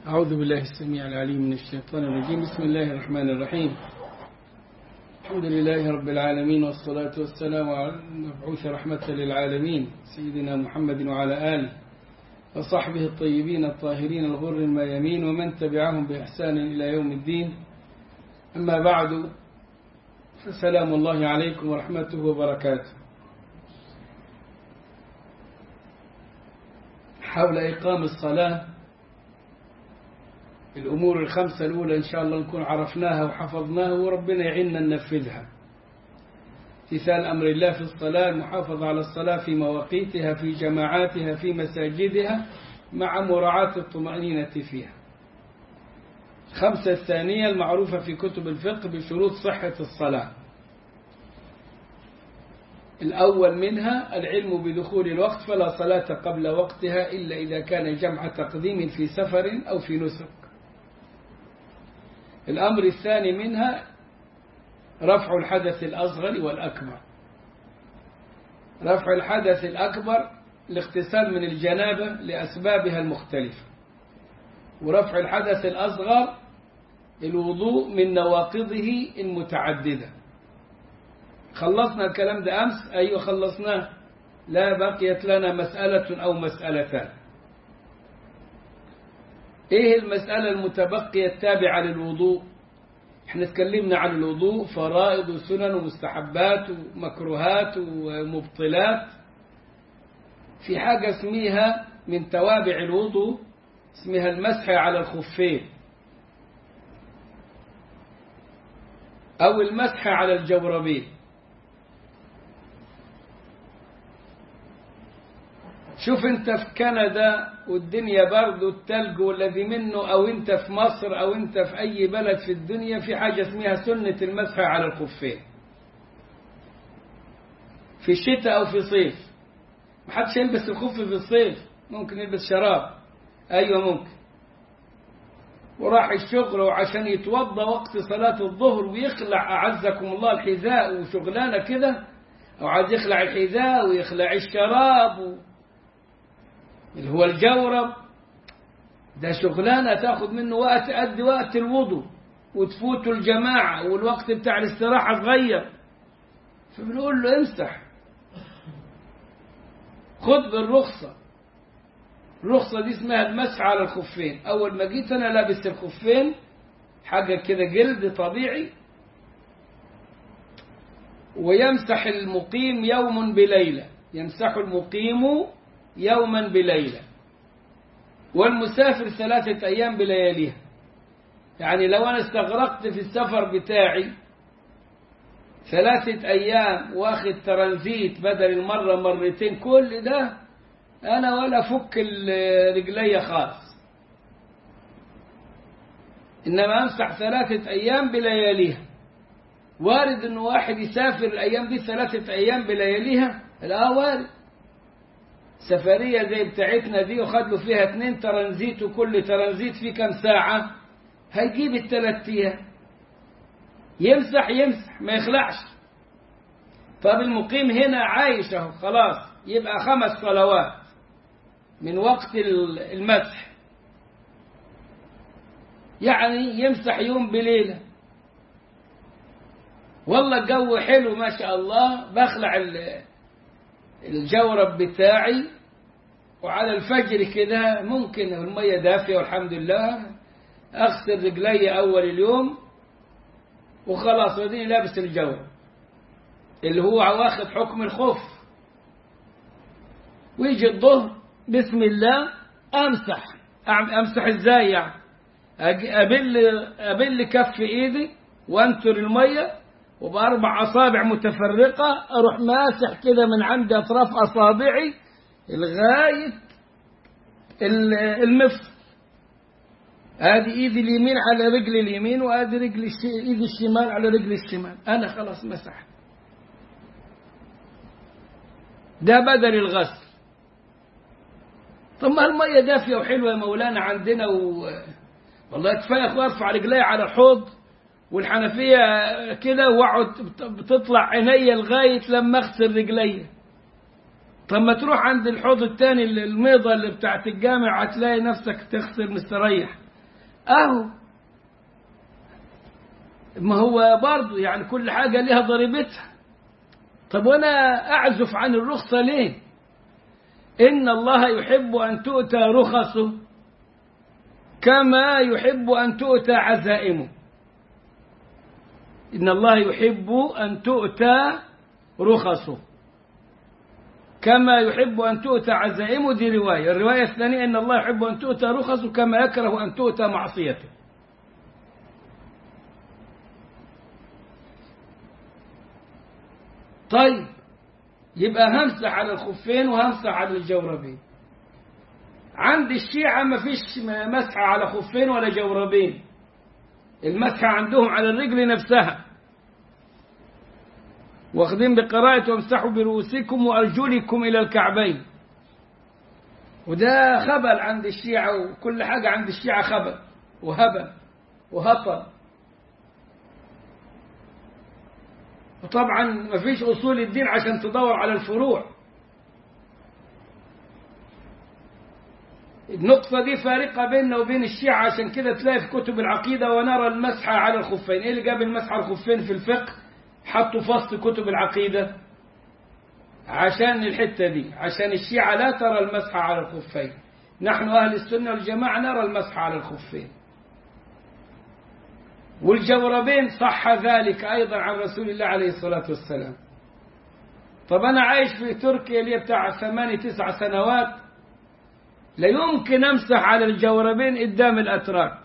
أعوذ بالله السميع العليم من الشيطان الرجيم بسم الله الرحمن الرحيم الحمد لله رب العالمين والصلاة والسلام على المبعوث رحمة للعالمين سيدنا محمد وعلى آله وصحبه الطيبين الطاهرين الغر الميامين ومن تبعهم بإحسان إلى يوم الدين أما بعد فسلام الله عليكم ورحمته وبركاته حول إقام الصلاة الأمور الخمسة الأولى إن شاء الله نكون عرفناها وحفظناها وربنا يعيننا ننفذها امتثال أمر الله في الصلاة المحافظة على الصلاة في مواقيتها في جماعاتها في مساجدها مع مراعاة الطمأنينة فيها الخمسة الثانية المعروفة في كتب الفقه بشروط صحة الصلاة الأول منها العلم بدخول الوقت فلا صلاة قبل وقتها إلا إذا كان جمع تقديم في سفر أو في نسك الأمر الثاني منها رفع الحدث الأصغر والأكبر رفع الحدث الأكبر الاغتسال من الجنابة لأسبابها المختلفة ورفع الحدث الأصغر الوضوء من نواقضه المتعددة خلصنا الكلام ده أمس أيوة خلصناه لا بقيت لنا مسألة أو مسألتان إيه المسألة المتبقية التابعة للوضوء احنا اتكلمنا عن الوضوء فرائض وسنن ومستحبات ومكروهات ومبطلات في حاجة اسمها من توابع الوضوء اسمها المسح على الخفين أو المسح على الجوربين شوف انت في كندا والدنيا برد والتلج والذي منه او انت في مصر او انت في اي بلد في الدنيا في حاجة اسمها سنة المسح على الخفين في الشتاء او في صيف محدش يلبس الخف في الصيف ممكن يلبس شراب ايوه ممكن وراح الشغل وعشان يتوضى وقت صلاة الظهر ويخلع أعزكم الله الحذاء وشغلانة كده أو عايز يخلع الحذاء ويخلع الشراب و... اللي هو الجورب ده شغلانة تاخد منه وقت قد وقت الوضوء وتفوت الجماعة والوقت بتاع الاستراحة صغير فبنقول له امسح خد بالرخصة الرخصة دي اسمها المسح على الخفين أول ما جيت أنا لابس الخفين حاجة كده جلد طبيعي ويمسح المقيم يوم بليلة يمسح المقيم يوما بليلة والمسافر ثلاثة أيام بلياليها يعني لو أنا استغرقت في السفر بتاعي ثلاثة أيام واخد ترانزيت بدل المرة مرتين كل ده أنا ولا فك رجلي خالص إنما أمسح ثلاثة أيام بلياليها وارد إنه واحد يسافر الأيام دي ثلاثة أيام بلياليها لا وارد سفرية زي بتاعتنا دي وخد له فيها اتنين ترانزيت وكل ترانزيت فيه كام ساعة هيجيب التلات ايام يمسح يمسح ما يخلعش طب المقيم هنا عايش اهو خلاص يبقى خمس صلوات من وقت المسح يعني يمسح يوم بليلة والله الجو حلو ما شاء الله بخلع الجورب بتاعي وعلى الفجر كده ممكن المية دافية والحمد لله أغسل رجلي أول اليوم وخلاص وديني لابس الجورب اللي هو واخد حكم الخف ويجي الظهر بسم الله أمسح أمسح إزاي يعني أبل أبل كف إيدي وأنتر المية وبأربع أصابع متفرقة أروح ماسح كده من عند أطراف أصابعي لغاية المفصل هذه إيدي اليمين على رجل اليمين وهذه رجل إيدي الشمال على رجل الشمال أنا خلاص مسحت ده بدل الغسل طب ما المية دافية وحلوة يا مولانا عندنا و... والله كفاية أخوة أرفع رجلي على الحوض والحنفية كده واقعد بتطلع عينيا لغاية لما اغسل رجلي طب ما تروح عند الحوض التاني الميضة اللي بتاعت الجامع هتلاقي نفسك تغسل مستريح اهو ما هو برضه يعني كل حاجة لها ضريبتها طب وانا اعزف عن الرخصة ليه ان الله يحب ان تؤتى رخصه كما يحب ان تؤتى عزائمه ان الله يحب ان تؤتى رخصه كما يحب أن تؤتى عزائمه دي رواية الرواية الثانية أن الله يحب أن تؤتى رخصه كما يكره أن تؤتى معصيته طيب يبقى همسح على الخفين وهمسح على الجوربين عند الشيعة ما فيش مسح على خفين ولا جوربين المسح عندهم على الرجل نفسها واخذين بقراءة وامسحوا برؤوسكم وأرجلكم إلى الكعبين وده خبل عند الشيعة وكل حاجة عند الشيعة خبل وهبل وهطل وطبعا ما فيش أصول الدين عشان تدور على الفروع النقطة دي فارقة بيننا وبين الشيعة عشان كده تلاقي في كتب العقيدة ونرى المسح على الخفين ايه اللي جاب المسح على الخفين في الفقه حطوا في وسط كتب العقيدة عشان الحتة دي عشان الشيعة لا ترى المسح على الخفين نحن أهل السنة والجماعة نرى المسح على الخفين والجوربين صح ذلك أيضا عن رسول الله عليه الصلاة والسلام طب أنا عايش في تركيا لي بتاع ثماني تسع سنوات لا يمكن أمسح على الجوربين قدام الأتراك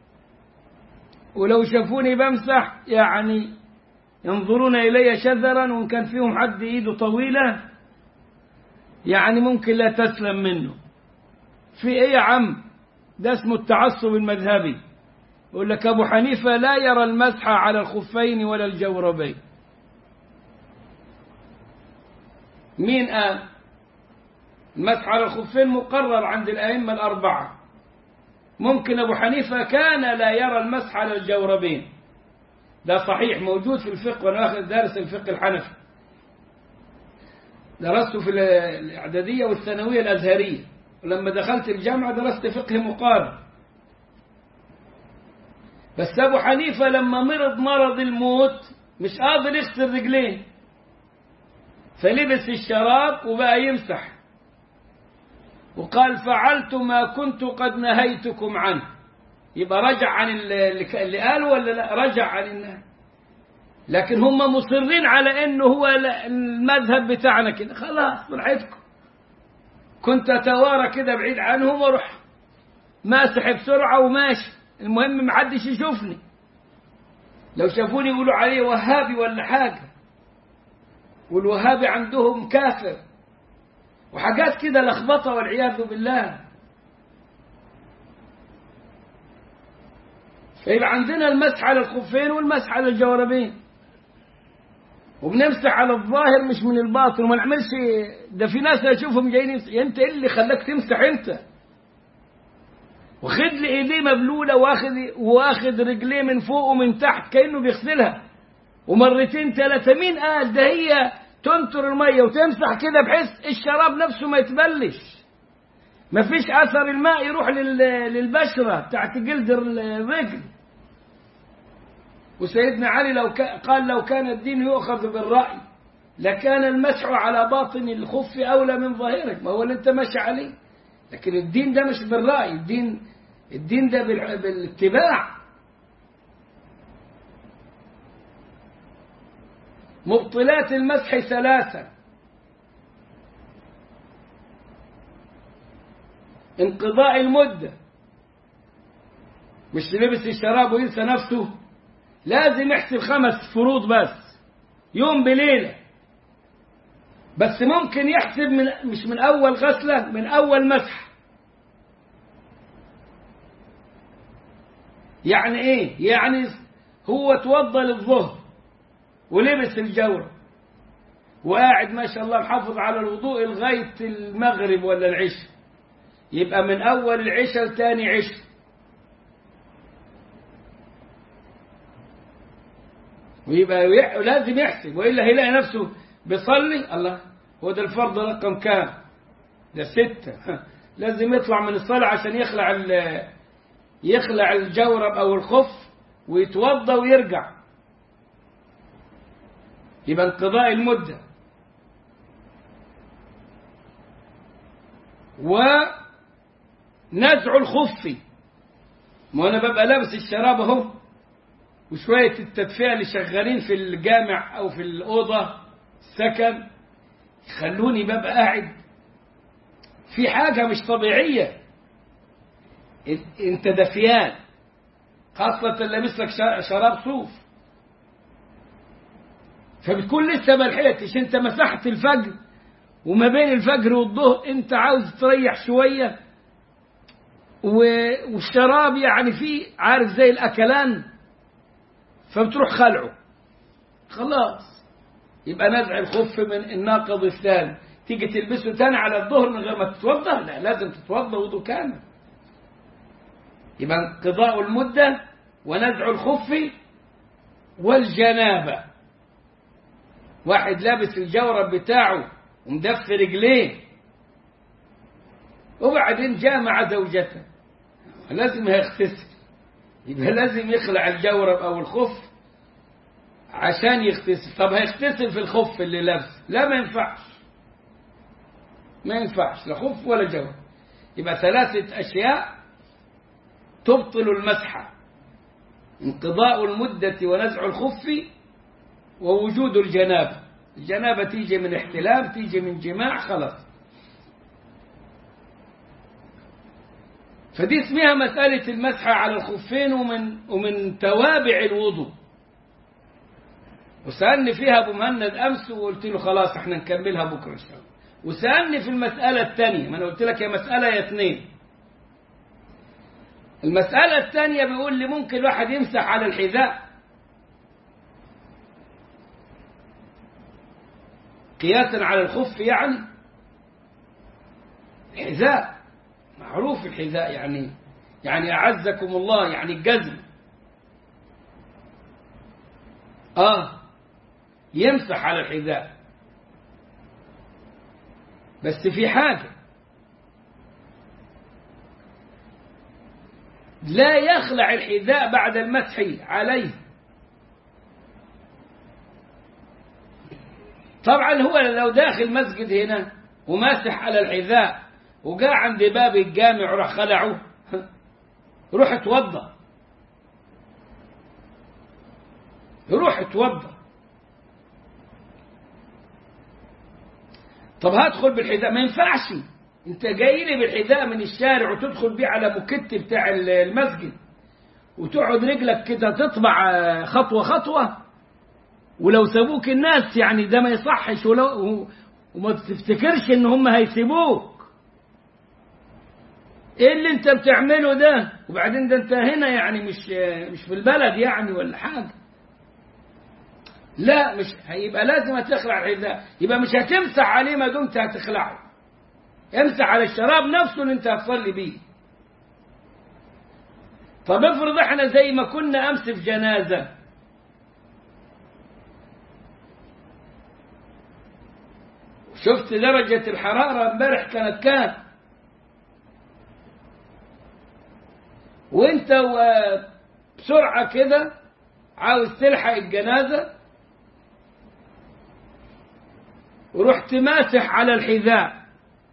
ولو شافوني بمسح يعني ينظرون إلي شذرا وإن كان فيهم حد إيده طويلة يعني ممكن لا تسلم منه في إيه يا عم ده اسمه التعصب المذهبي يقول لك أبو حنيفة لا يرى المسح على الخفين ولا الجوربين مين قال المسح على الخفين مقرر عند الأئمة الأربعة ممكن أبو حنيفة كان لا يرى المسح على الجوربين ده صحيح موجود في الفقه وانا اخذ دارس الفقه الحنفي درسته في الاعداديه والثانويه الازهريه ولما دخلت الجامعه درست فقه مقارن بس ابو حنيفه لما مرض مرض الموت مش قادر يغسل رجليه فلبس الشراب وبقى يمسح وقال فعلت ما كنت قد نهيتكم عنه يبقى رجع عن اللي قاله ولا لا رجع عن النهي لكن هم مصرين على انه هو المذهب بتاعنا كده خلاص براحتكم كنت اتوارى كده بعيد عنهم واروح ماسح بسرعه وماشي المهم محدش يشوفني لو شافوني يقولوا عليه وهابي ولا حاجه والوهابي عندهم كافر وحاجات كده لخبطه والعياذ بالله فيبقى عندنا المسح على الخفين والمسح على الجوربين وبنمسح على الظاهر مش من الباطن وما نعملش ده في ناس اشوفهم جايين يمسح انت ايه اللي خلاك تمسح انت واخد لي ايديه مبلوله واخد واخد رجليه من فوق ومن تحت كانه بيغسلها ومرتين ثلاثه مين قال ده هي تنطر الميه وتمسح كده بحيث الشراب نفسه ما يتبلش ما فيش اثر الماء يروح للبشره بتاعت جلد الرجل وسيدنا علي لو قال لو كان الدين يؤخذ بالرأي لكان المسح على باطن الخف أولى من ظاهره ما هو اللي أنت ماشي عليه لكن الدين ده مش بالرأي الدين الدين ده بالاتباع مبطلات المسح ثلاثة انقضاء المدة مش لبس الشراب وينسى نفسه لازم يحسب خمس فروض بس يوم بليلة بس ممكن يحسب من مش من أول غسلة من أول مسح يعني إيه؟ يعني هو توضى للظهر ولبس الجورة وقاعد ما شاء الله محافظ على الوضوء لغاية المغرب ولا العشاء يبقى من أول العشاء لتاني عشاء ويبقى لازم يحسب وإلا هيلاقي نفسه بيصلي الله هو ده الفرض رقم كام ده ستة لازم يطلع من الصلاة عشان يخلع يخلع الجورب أو الخف ويتوضى ويرجع يبقى انقضاء المدة ونزع الخف ما أنا ببقى لابس الشراب أهو وشوية التدفئة اللي شغالين في الجامع أو في الأوضة السكن يخلوني ببقى قاعد في حاجة مش طبيعية انت دفيان خاصة لابس لك شراب صوف فبتكون لسه ما لحقتش انت مسحت الفجر وما بين الفجر والظهر انت عاوز تريح شوية والشراب يعني فيه عارف زي الأكلان فبتروح خلعه خلاص يبقى نزع الخف من الناقض الثاني تيجي تلبسه تاني على الظهر من غير ما تتوضا لا لازم تتوضا وضوء كامل يبقى انقضاء المدة ونزع الخف والجنابة واحد لابس الجورب بتاعه ومدف رجليه وبعدين جاء مع زوجته لازم يغتسل يبقى لازم يخلع الجورب او الخف عشان يغتسل طب هيغتسل في الخف اللي لابسه لا ما ينفعش ما ينفعش لا خف ولا جورب يبقى ثلاثة أشياء تبطل المسحة انقضاء المدة ونزع الخف ووجود الجنابة الجنابة تيجي من احتلام تيجي من جماع خلاص فدي اسمها مسألة المسحة على الخفين ومن, ومن توابع الوضوء وسألني فيها أبو مهند أمس وقلت له خلاص احنا نكملها بكرة إن شاء الله وسألني في المسألة الثانية ما أنا قلت لك يا مسألة يا اثنين المسألة الثانية بيقول لي ممكن الواحد يمسح على الحذاء قياسا على الخف يعني الحذاء معروف الحذاء يعني يعني أعزكم الله يعني الجزم آه يمسح على الحذاء بس في حاجة لا يخلع الحذاء بعد المسح عليه طبعا هو لو داخل مسجد هنا وماسح على الحذاء وجاء عند باب الجامع وراح خلعه روح اتوضى روح اتوضى طب هدخل بالحذاء ما ينفعش انت جاي لي بالحذاء من الشارع وتدخل بيه على مكت بتاع المسجد وتقعد رجلك كده تطبع خطوة خطوة ولو سابوك الناس يعني ده ما يصحش ولو وما تفتكرش ان هم هيسيبوك ايه اللي انت بتعمله ده وبعدين ده انت هنا يعني مش مش في البلد يعني ولا حاجه لا مش هيبقى لازم تخلع الحذاء يبقى مش هتمسح عليه ما دمت هتخلعه امسح على الشراب نفسه اللي انت هتصلي بيه طب افرض احنا زي ما كنا امس في جنازه شفت درجة الحرارة امبارح كانت كام وانت بسرعة كده عاوز تلحق الجنازة ورحت ماسح على الحذاء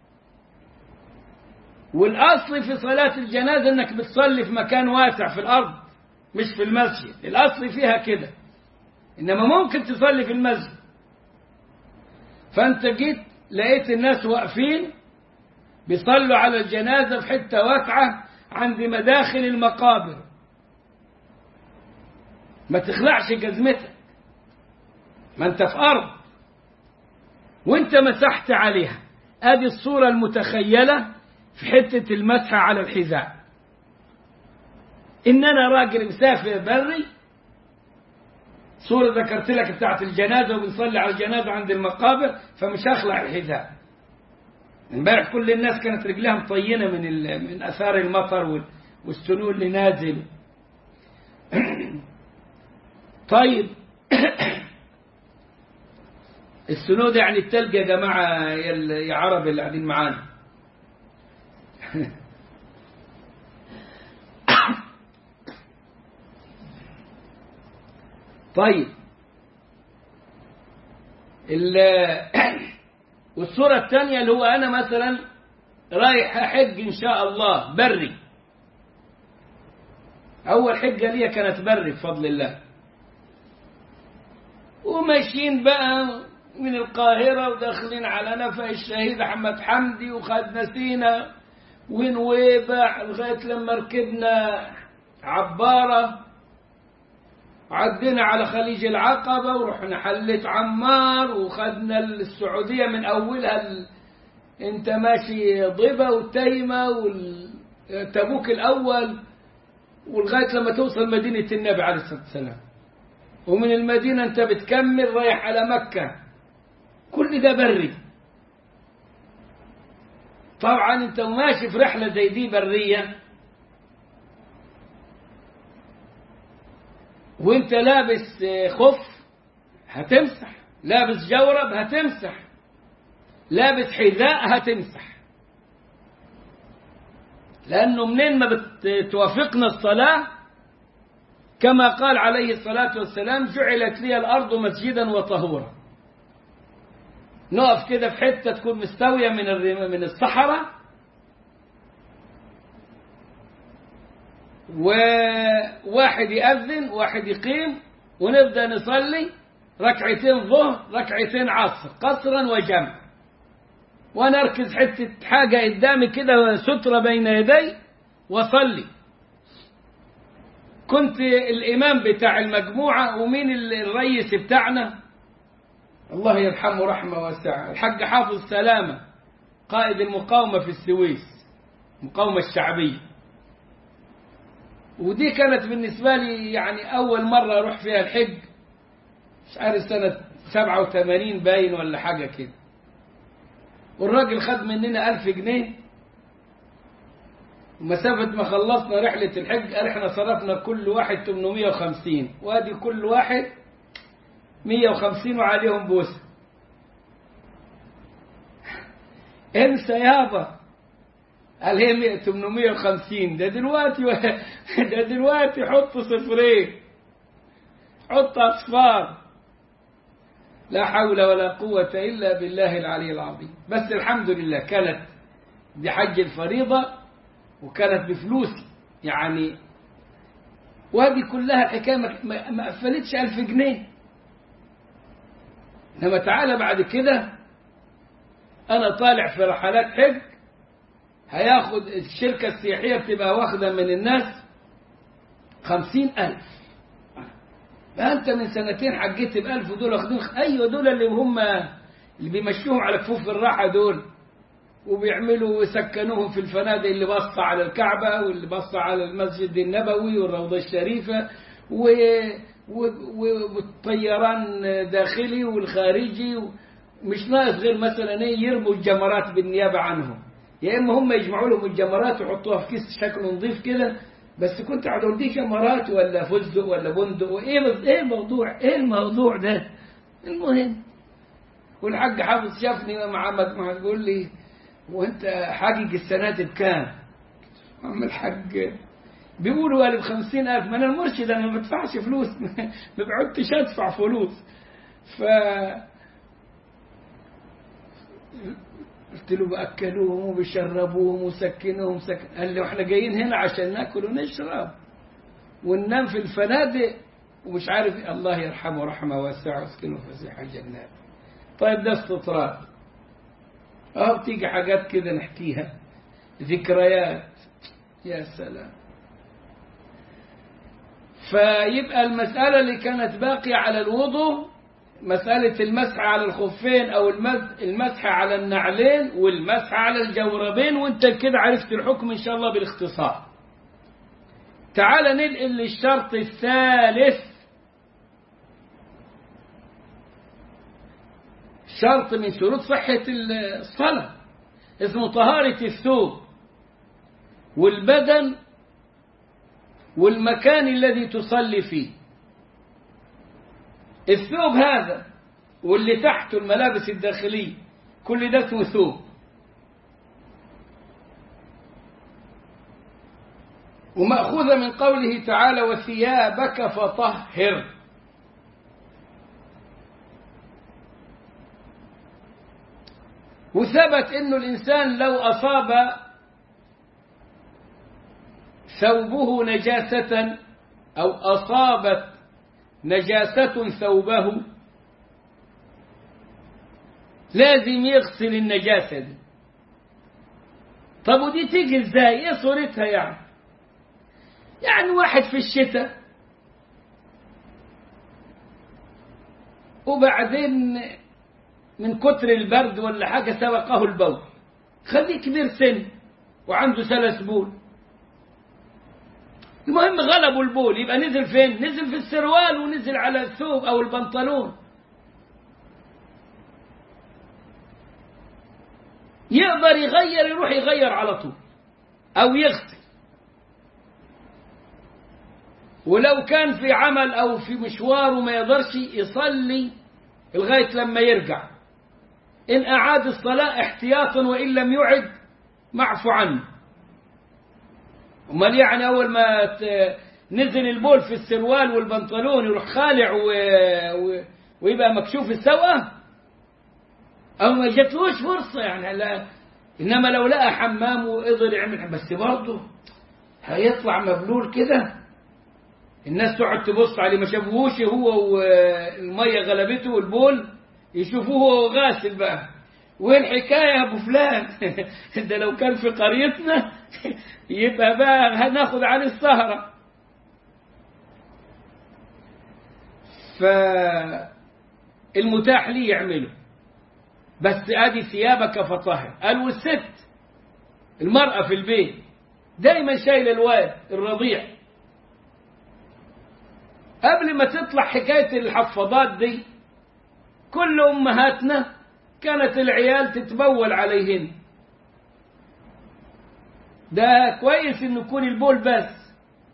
والأصل في صلاة الجنازة انك بتصلي في مكان واسع في الأرض مش في المسجد الأصل فيها كده إنما ممكن تصلي في المسجد فأنت جيت لقيت الناس واقفين بيصلوا على الجنازة في حتة واسعة عند مداخل المقابر ما تخلعش جزمتك ما انت في أرض وانت مسحت عليها ادي الصورة المتخيلة في حتة المسح على الحذاء ان انا راجل مسافر بري صورة ذكرت لك بتاعت الجنازة وبنصلي على الجنازة عند المقابر فمش هخلع الحذاء امبارح كل الناس كانت رجلها مطينة من من اثار المطر والسنون اللي نازل طيب السنود يعني التلج يا جماعة يا عرب اللي قاعدين معانا طيب والصورة الثانية اللي هو أنا مثلا رايح أحج إن شاء الله بري أول حجة لي كانت بري بفضل الله وماشيين بقى من القاهرة وداخلين على نفق الشهيد أحمد حمدي وخدنا سينا ونويبع لغاية لما ركبنا عبارة عدينا على خليج العقبة ورحنا حلة عمار وخدنا السعودية من أولها ال... انت ماشي ضبا وتيمة والتبوك الأول ولغاية لما توصل مدينة النبي عليه الصلاة والسلام ومن المدينة انت بتكمل رايح على مكة كل ده بري طبعا انت ماشي في رحلة زي دي برية وانت لابس خف هتمسح لابس جورب هتمسح لابس حذاء هتمسح لأنه منين ما بتوافقنا الصلاة كما قال عليه الصلاة والسلام جعلت لي الأرض مسجدا وطهورا نقف كده في حتة تكون مستوية من من الصحراء وواحد يأذن واحد يقيم ونبدأ نصلي ركعتين ظهر ركعتين عصر قصرا وجمع وانا اركز حته حاجه قدامي كده ستره بين يدي واصلي كنت الامام بتاع المجموعه ومين الرئيس بتاعنا الله يرحمه رحمه واسعه الحاج حافظ سلامه قائد المقاومه في السويس المقاومه الشعبيه ودي كانت بالنسبه لي يعني اول مره اروح فيها الحج مش عارف سنه 87 باين ولا حاجه كده والراجل خد مننا ألف جنيه ومسافة ما خلصنا رحلة الحج قال احنا صرفنا كل واحد 850 وادي كل واحد 150 وعليهم بوسة انسى يابا قال هي 850 ده دلوقتي ده دلوقتي حط صفرين حط اصفار لا حول ولا قوة إلا بالله العلي العظيم بس الحمد لله كانت دي حج الفريضة وكانت بفلوسي يعني وهذه كلها الحكاية ما قفلتش ألف جنيه إنما تعالى بعد كده أنا طالع في رحلات حج هياخد الشركة السياحية بتبقى واخدة من الناس خمسين ألف فأنت من سنتين حجيت بألف ودول واخدين أيوة دول اللي هم اللي بيمشوهم على كفوف الراحة دول وبيعملوا ويسكنوهم في الفنادق اللي باصة على الكعبة واللي باصة على المسجد النبوي والروضة الشريفة و... و... و... والطيران داخلي والخارجي و... مش ناقص غير مثلا ايه يرموا الجمرات بالنيابة عنهم يا اما هم يجمعوا لهم الجمرات ويحطوها في كيس شكله نظيف كده بس كنت هتوديه جمرات ولا فستق ولا بندق وايه ايه الموضوع ايه الموضوع ده المهم والحاج حافظ شافني مع مجموعة بيقول لي وانت حاجج السنة دي بكام؟ عم الحاج بيقولوا قال بخمسين ألف ما أنا المرشد أنا ما بدفعش فلوس ما بعدتش أدفع فلوس ف قلت له بأكلوهم وبيشربوهم وسكنوهم سكن قال لي واحنا جايين هنا عشان ناكل ونشرب وننام في الفنادق ومش عارف الله يرحمه رحمه واسعه واسكنه فسيح الجنات طيب ده استطراد اه بتيجي حاجات كده نحكيها ذكريات يا سلام فيبقى المسألة اللي كانت باقية على الوضوء مسألة المسح على الخفين أو المسح على النعلين والمسح على الجوربين وانت كده عرفت الحكم إن شاء الله بالاختصار تعال ننقل للشرط الثالث شرط من شروط صحة الصلاة اسمه طهارة الثوب والبدن والمكان الذي تصلي فيه الثوب هذا واللي تحته الملابس الداخلية كل ده اسمه ثوب ومأخوذة من قوله تعالى وثيابك فطهر وثبت انه الانسان لو اصاب ثوبه نجاسة او اصابت نجاسة ثوبه لازم يغسل النجاسة دي طب ودي تيجي ازاي ايه صورتها يعني يعني واحد في الشتاء وبعدين من كتر البرد ولا حاجة سبقه البول خليه كبير سن وعنده سلس بول المهم غلبوا البول يبقى نزل فين نزل في السروال ونزل على الثوب او البنطلون يقدر يغير يروح يغير على طول او يغسل ولو كان في عمل او في مشوار وما يقدرش يصلي لغايه لما يرجع ان اعاد الصلاه احتياطا وان لم يعد معفو عنه امال يعني اول ما ت- نزل البول في السروال والبنطلون يروح خالع و... و... ويبقى مكشوف السوءه او ما جاتلوش فرصه يعني لا انما لو لقى حمام وقدر يعمل بس برضه هيطلع مبلول كده الناس تقعد تبص عليه ما شافوهوش هو والميه غلبته والبول يشوفوه هو غاسل بقى وين الحكايه يا ابو فلان ده لو كان في قريتنا يبقى بقى هناخد عليه السهره فالمتاح ليه يعمله بس ادي ثيابك فطهر قال والست المرأة في البيت دايما شايلة الواد الرضيع قبل ما تطلع حكاية الحفاضات دي كل أمهاتنا كانت العيال تتبول عليهن ده كويس إنه يكون البول بس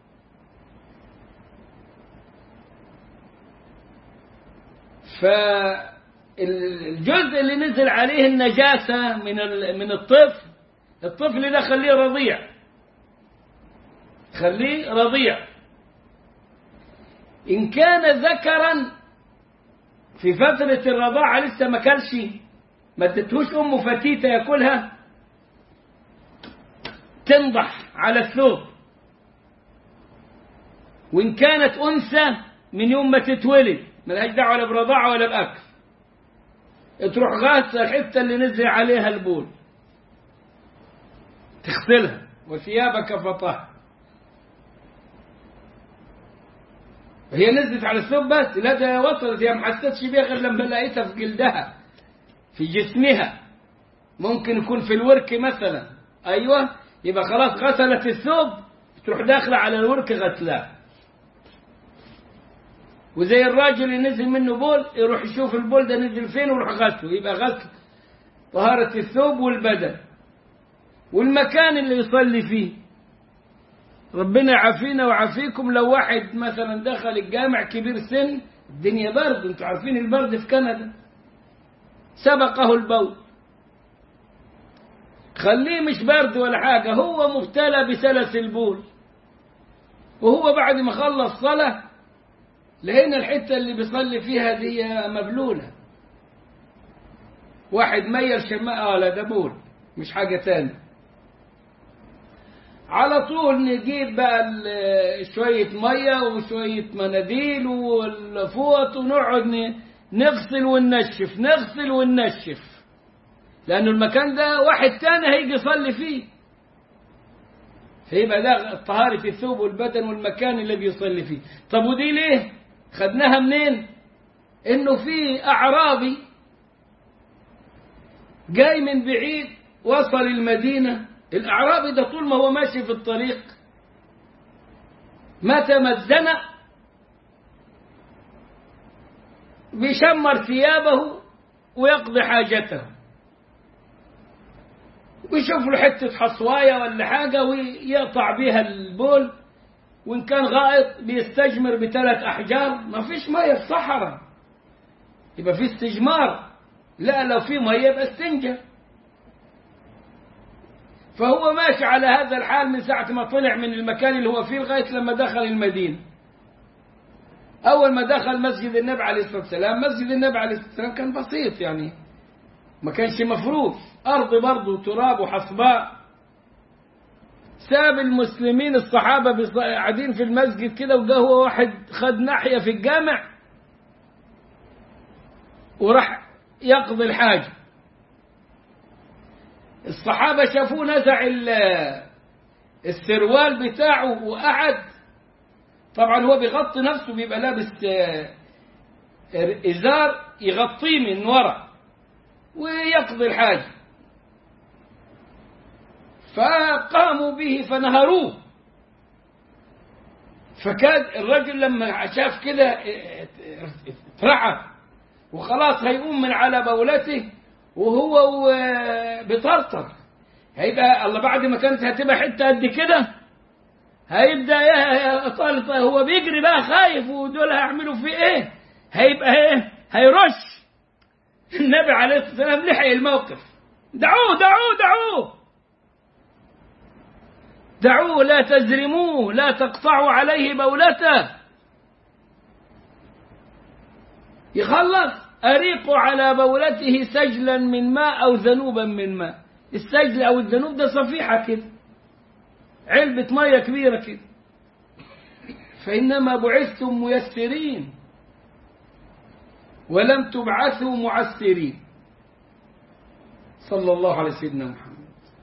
فالجزء اللي نزل عليه النجاسة من ال- من الطفل الطفل ده خليه رضيع خليه رضيع إن كان ذكرا في فترة الرضاعة لسه ما كلش ما ادتهوش أمه فتيتة ياكلها تنضح على الثوب وإن كانت أنثى من يوم ما تتولد ملهاش دعوة لا برضاعة ولا بأكل تروح غاسة الحتة اللي نزل عليها البول تغسلها وثيابك فطهر هي نزلت على الثوب بس لا ده وصلت هي ما حسيتش بيها غير لما لقيتها في جلدها في جسمها ممكن يكون في الورك مثلا ايوه يبقى خلاص غسلت الثوب تروح داخله على الورك غسلاه وزي الراجل اللي نزل منه بول يروح يشوف البول ده نزل فين ويروح غسله يبقى غسل طهارة الثوب والبدن والمكان اللي يصلي فيه ربنا يعافينا ويعافيكم لو واحد مثلا دخل الجامع كبير سن الدنيا برد انتوا عارفين البرد في كندا سبقه البول خليه مش برد ولا حاجة هو مبتلى بسلس البول وهو بعد ما خلص صلاة لقينا الحتة اللي بيصلي فيها دي مبلولة واحد ميل شماء اه لا ده بول مش حاجة تانية على طول نجيب بقى ال- شوية مية وشوية مناديل والفوط ونقعد ن- نغسل وننشف نغسل وننشف لأنه المكان ده واحد تاني هيجي يصلي فيه فيبقى ده طهارة الثوب والبدن والمكان اللي بيصلي فيه طب ودي ليه خدناها منين انه في اعرابي جاي من بعيد وصل المدينة الاعرابي ده طول ما هو ماشي في الطريق متى ما اتزنق بيشمر ثيابه ويقضي حاجته ويشوف له حتة حصواية ولا حاجة ويقطع بيها البول وإن كان غائط بيستجمر بثلاث أحجار ما فيش مية في صحراء يبقى في استجمار لا لو في مية يبقى استنجى فهو ماشي على هذا الحال من ساعة ما طلع من المكان اللي هو فيه لغاية لما دخل المدينة أول ما دخل مسجد النبي عليه الصلاة والسلام مسجد النبي عليه الصلاة والسلام كان بسيط يعني ما كانش مفروش أرض برضه تراب وحصباء ساب المسلمين الصحابة بص- قاعدين في المسجد كده وجا هو واحد خد ناحية في الجامع وراح يقضي الحاجة الصحابة شافوه نزع ال- السروال بتاعه وقعد طبعا هو بيغطي نفسه بيبقى لابس آه، إزار يغطيه من ورا ويقضي الحاجة فقاموا به فنهروه فكاد الرجل لما شاف كده اترعب وخلاص هيقوم من على بولته وهو و- بيطرطر هيبقى الله بعد ما كانت هتبقى حته قد كده هيبدا يا- يا طالب هو بيجري بقى خايف ودول هيعملوا فيه ايه هيبقى ايه هيرش النبي عليه الصلاه والسلام لحق الموقف دعوه دعوه دعوه دعوه لا تزرموه لا تقطعوا عليه بولته يخلص أريقوا على بولته سجلا من ماء أو ذنوبا من ماء السجل أو الذنوب ده صفيحة كده علبة مية كبيرة كده فإنما بعثتم ميسرين ولم تبعثوا معسرين صلى الله على سيدنا محمد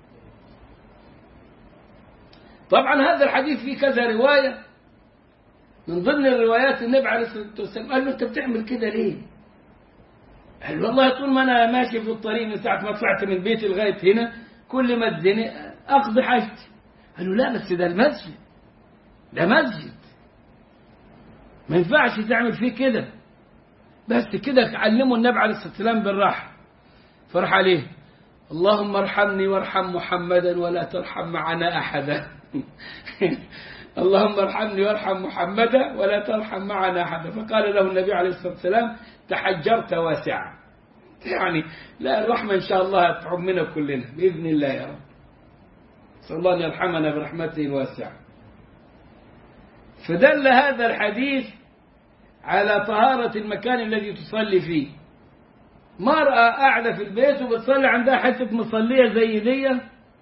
طبعا هذا الحديث فيه كذا رواية من ضمن الروايات النبي عليه الصلاة والسلام قال له أنت بتعمل كده ليه؟ قال له والله طول ما أنا ماشي في الطريق من ساعة ما طلعت من بيتي لغاية هنا كل ما اتزنق أقضي حاجتي قال له لا بس ده المسجد ده مسجد ما ينفعش تعمل فيه كده بس كده علموا النبي عليه الصلاة والسلام بالراحة فرح عليه اللهم ارحمني وارحم محمدا ولا ترحم معنا أحدا اللهم ارحمني وارحم محمدا ولا ترحم معنا أحدا فقال له النبي عليه الصلاة والسلام تحجرت واسعا يعني لا الرحمة إن شاء الله تعمنا كلنا بإذن الله يا رب صلى الله أن يرحمنا برحمته الواسعة فدل هذا الحديث على طهارة المكان الذي تصلي فيه مرأة قاعدة في البيت وبتصلي عندها حتة مصلية زي دي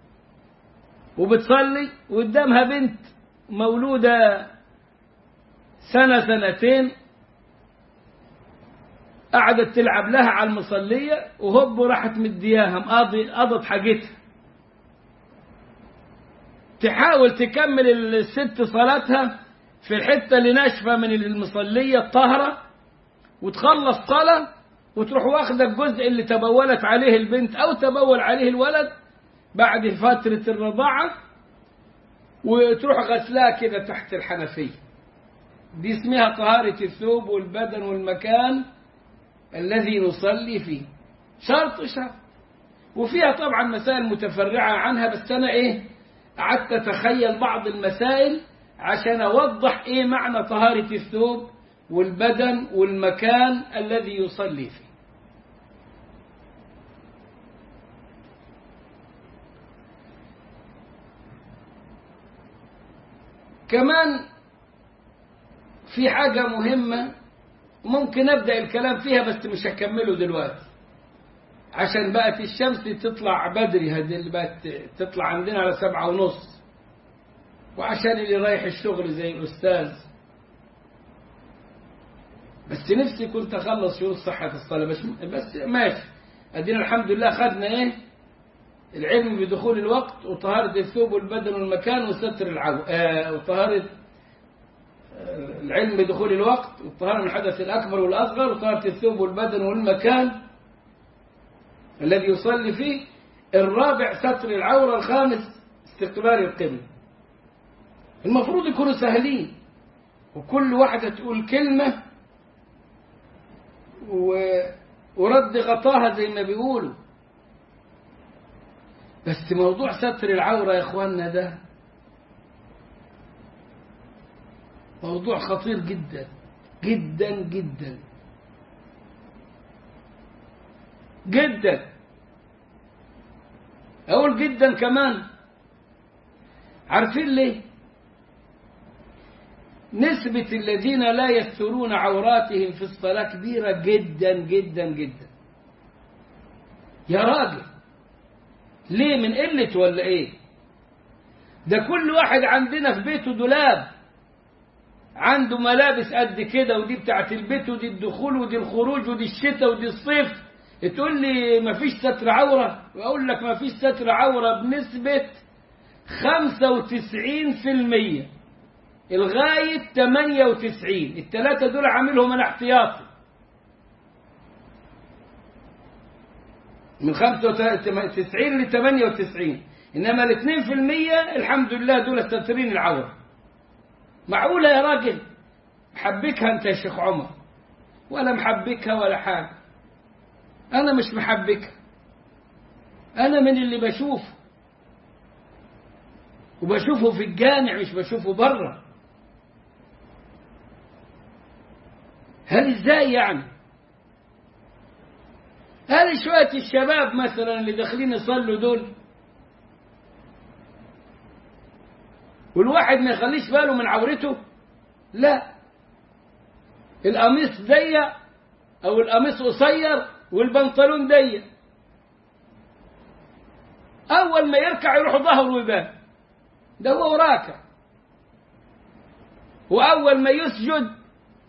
وبتصلي وقدامها بنت مولودة سنة سنتين قعدت تلعب لها على المصلية وهوب راحت مدياها مقاضي قضت حاجتها تحاول تكمل الست صلاتها في الحتة اللي ناشفة من المصلية الطاهرة وتخلص صلاة وتروح واخدة الجزء اللي تبولت عليه البنت أو تبول عليه الولد بعد فترة الرضاعة وتروح غسلها كده تحت الحنفية دي اسمها طهارة الثوب والبدن والمكان الذي نصلي فيه شرط شرط وفيها طبعا مسائل متفرعة عنها بس أنا إيه قعدت أتخيل بعض المسائل عشان أوضح إيه معنى طهارة الثوب والبدن والمكان الذي يصلي فيه كمان في حاجة مهمة ممكن أبدأ الكلام فيها بس مش هكمله دلوقتي عشان بقت الشمس تطلع بدري هذه اللي بقت تطلع عندنا على سبعة ونص وعشان اللي رايح الشغل زي الأستاذ بس نفسي كنت أخلص شروط صحة الصلاة بس, بس ماشي أدينا الحمد لله خدنا إيه العلم بدخول الوقت وطهارة الثوب والبدن والمكان وستر العو آه وطهارة آه العلم بدخول الوقت والطهارة من الحدث الأكبر والأصغر وطهارة الثوب والبدن والمكان الذي يصلي فيه الرابع ستر العورة الخامس استقبال القبل المفروض يكونوا سهلين وكل واحدة تقول كلمة و... ورد غطاها زي ما بيقولوا بس موضوع ستر العورة يا اخواننا ده موضوع خطير جدا جدا جدا جدا اقول جدا كمان عارفين ليه نسبة الذين لا يسترون عوراتهم في الصلاة كبيرة جدا جدا جدا يا راجل ليه من قلة ولا ايه ده كل واحد عندنا في بيته دولاب عنده ملابس قد كده ودي بتاعت البيت ودي الدخول ودي الخروج ودي الشتاء ودي الصيف تقول لي مفيش ستر عورة وأقول لك مفيش ستر عورة بنسبة 95% لغاية 98 الثلاثة دول عاملهم أنا احتياطي من 95 ل 98 إنما ال 2% الحمد لله دول ساترين العورة معقولة يا راجل محبكها أنت يا شيخ عمر ولا محبكها ولا حاجة أنا مش محبكها أنا من اللي بشوفه وبشوفه في الجامع مش بشوفه بره هل ازاي يعني هل شوية الشباب مثلا اللي داخلين يصلوا دول والواحد ما يخليش باله من عورته لا القميص ضيق او القميص قصير والبنطلون ضيق اول ما يركع يروح ظهره ويبان ده هو راكع واول ما يسجد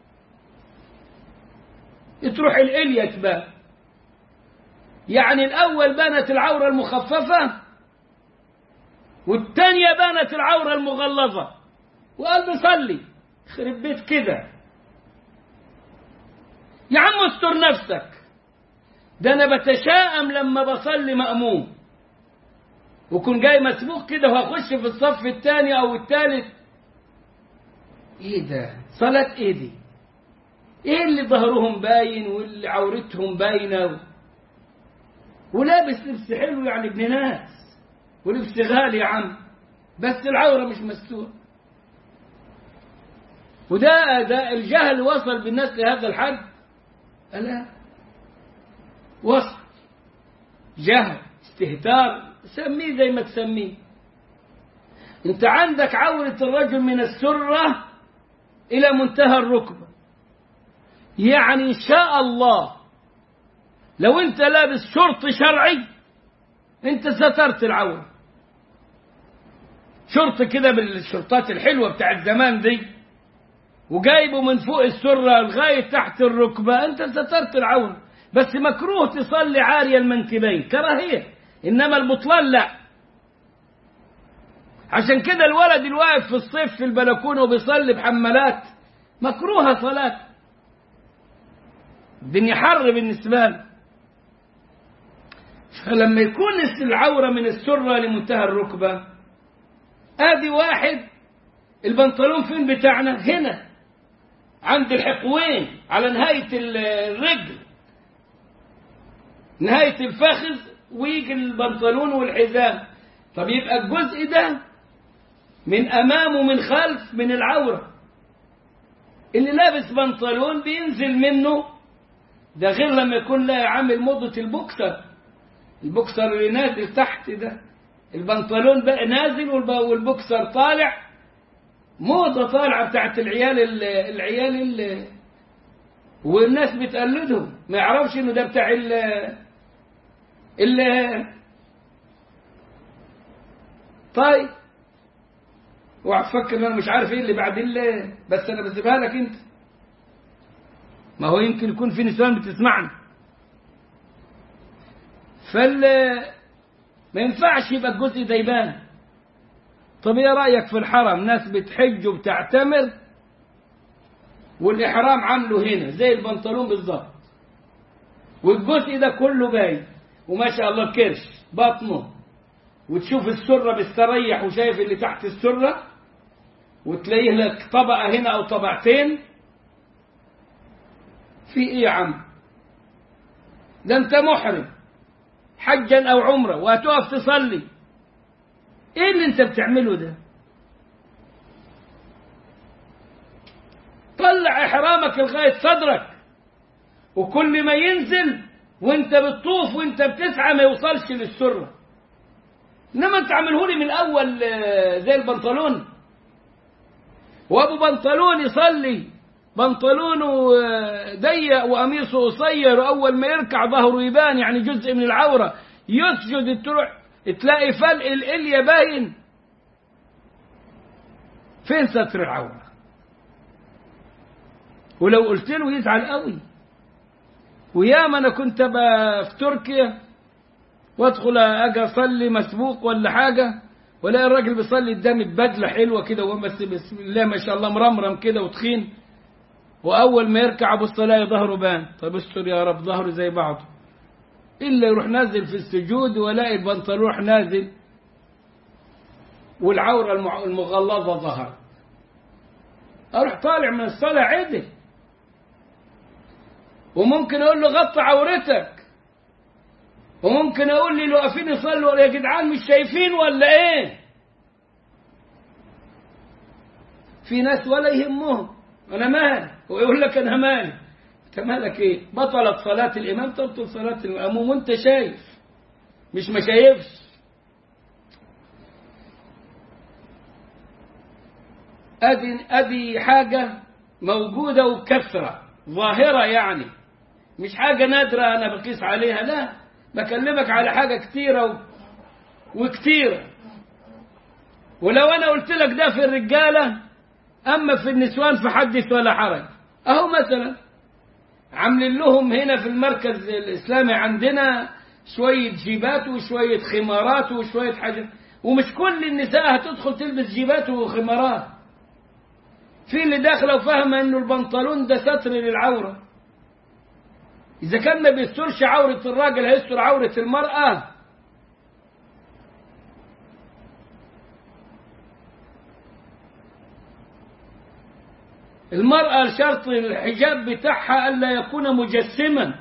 تروح الإلية تبان يعني الأول بانت العورة المخففة والثانية بانت العورة المغلظة وقال بصلي خرب بيت كده يا عم استر نفسك ده أنا بتشائم لما بصلي مأموم وكون جاي مسبوق كده وهخش في الصف الثاني أو الثالث إيه ده صلاة إيه دي ايه اللي ظهرهم باين واللي عورتهم باينه و... ولابس لبس حلو يعني ابن ناس ولبس غالي يا عم بس العوره مش مستوره وده ده الجهل وصل بالناس لهذا الحد لا وصل جهل استهتار سميه زي ما تسميه انت عندك عورة الرجل من السرة إلى منتهى الركبة يعني إن شاء الله لو أنت لابس شرط شرعي أنت سترت العورة شرط كده بالشرطات الحلوة بتاعت زمان دي وجايبه من فوق السرة لغاية تحت الركبة أنت سترت العورة بس مكروه تصلي عارية المنكبين كراهية إنما البطلان لا عشان كده الولد الواقف في الصيف في البلكونة وبيصلي بحمالات مكروهة صلاة الدنيا حر بالنسبة له فلما يكون العورة من السرة لمنتهى الركبة ادي واحد البنطلون فين بتاعنا هنا عند الحقوين على نهاية الرجل نهاية الفخذ ويجي البنطلون والحزام طب يبقى الجزء ده من أمام ومن خلف من العورة اللي لابس بنطلون بينزل منه ده غير لما يكون لا عامل موضة البوكسر البوكسر اللي نازل تحت ده البنطلون بقى نازل والبوكسر طالع موضة طالعة بتاعت العيال العيال اللي والناس بتقلدهم ما يعرفش انه ده بتاع ال ال طيب وهتفكر ان انا مش عارف ايه اللي بعد ال بس انا بسيبها لك انت ما هو يمكن يكون في نسوان بتسمعنا فال ما ينفعش يبقى الجزء ده يبان طب ايه رايك في الحرم ناس بتحج وبتعتمر والاحرام عامله هنا زي البنطلون بالظبط والجزء ده كله باين وما شاء الله كرش بطنه وتشوف السره بيستريح وشايف اللي تحت السره وتلاقيه لك طبقه هنا او طبقتين في ايه يا عم ده انت محرم حجا او عمره وهتقف تصلي ايه اللي انت بتعمله ده طلع احرامك لغايه صدرك وكل ما ينزل وانت بتطوف وانت بتسعى ما يوصلش للسره انما انت عامله لي من الاول زي البنطلون وابو بنطلون يصلي بنطلونه ضيق وقميصه قصير وأول ما يركع ظهره يبان يعني جزء من العورة يسجد تروح تلاقي فلق الإلية باين فين ستر العورة ولو قلت له يزعل قوي وياما أنا كنت في تركيا وادخل اجي اصلي مسبوق ولا حاجه ولاقي الراجل بيصلي قدامي ببدله حلوه كده وهو بس بسم الله ما شاء الله مرمرم كده وتخين واول ما يركع ابص الاقي ظهره بان طب استر يا رب ظهره زي بعضه الا يروح نازل في السجود والاقي البنطلون يروح نازل والعوره المغلظه ظهرت اروح طالع من الصلاه عدل وممكن اقول له غطي عورتك وممكن اقول لي لو واقفين يصلوا يا جدعان مش شايفين ولا ايه في ناس ولا يهمهم انا مالي ويقول لك انا مالي انت مالك ايه بطلت صلاة الامام تبطل صلاة المأموم وانت شايف مش ما شايفش ادي ادي حاجة موجودة وبكثرة ظاهرة يعني مش حاجة نادرة انا بقيس عليها لا بكلمك على حاجة كتيرة و... وكتيرة ولو أنا قلت لك ده في الرجالة أما في النسوان فحدث ولا حرج أهو مثلا عاملين لهم هنا في المركز الإسلامي عندنا شوية جيبات وشوية خمارات وشوية حاجات ومش كل النساء هتدخل تلبس جيبات وخمارات في اللي داخله وفاهمه انه البنطلون ده ستر للعوره إذا كان ما بيسترش عورة الراجل هيستر عورة المرأة المرأة شرط الحجاب بتاعها ألا يكون مجسما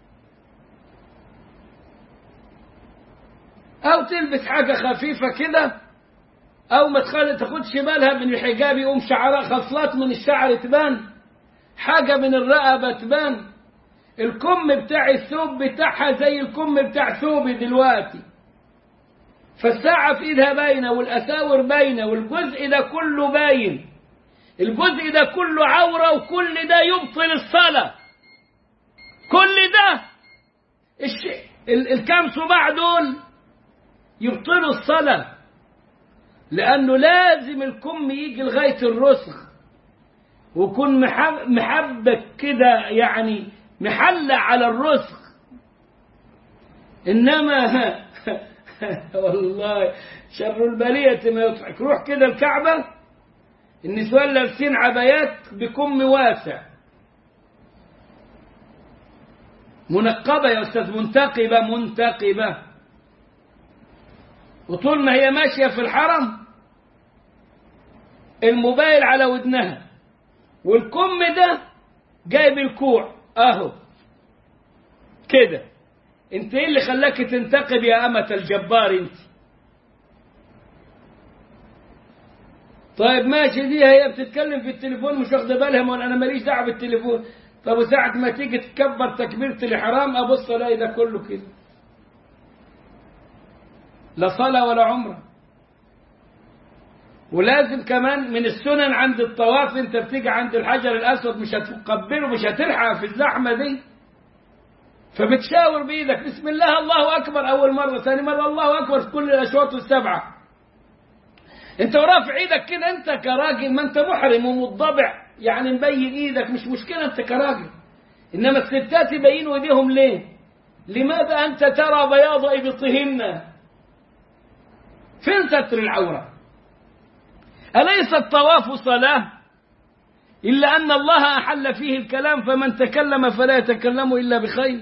أو تلبس حاجة خفيفة كده أو ما تاخدش بالها من الحجاب يقوم شعرها خصلات من الشعر تبان حاجة من الرقبة تبان الكم بتاع الثوب بتاعها زي الكم بتاع ثوبي دلوقتي فالساعة في ايدها باينة والأساور باينة والجزء ده كله باين الجزء ده كله عورة وكل ده يبطل الصلاة كل ده الشيء الكام صباع دول يبطلوا الصلاة لأنه لازم الكم يجي لغاية الرسغ ويكون محبك كده يعني محلة على الرسغ إنما والله شر البلية ما يضحك روح كده الكعبة النسوان لابسين عبايات بكم واسع منقبة يا أستاذ منتقبة منتقبة وطول ما هي ماشية في الحرم الموبايل على ودنها والكم ده جايب الكوع اهو كده انت ايه اللي خلاك تنتقب يا أمة الجبار انت طيب ماشي دي هي بتتكلم في التليفون مش واخده بالها ما انا ماليش دعوه بالتليفون طب وساعة ما تيجي تكبر تكبيرة الإحرام أبص ألاقي ده كله كده لا صلاة ولا عمرة ولازم كمان من السنن عند الطواف انت بتيجي عند الحجر الاسود مش هتقبله مش هتلحق في الزحمه دي فبتشاور بايدك بسم الله الله اكبر اول مره ثاني مره الله اكبر في كل الاشواط السبعه انت ورافع ايدك كده انت كراجل ما انت محرم ومضبع يعني مبين ايدك مش مشكله انت كراجل انما الستات يبينوا ايديهم ليه لماذا انت ترى بياض ابطهن فين ستر العوره أليس الطواف صلاة إلا أن الله أحل فيه الكلام فمن تكلم فلا يتكلم إلا بخير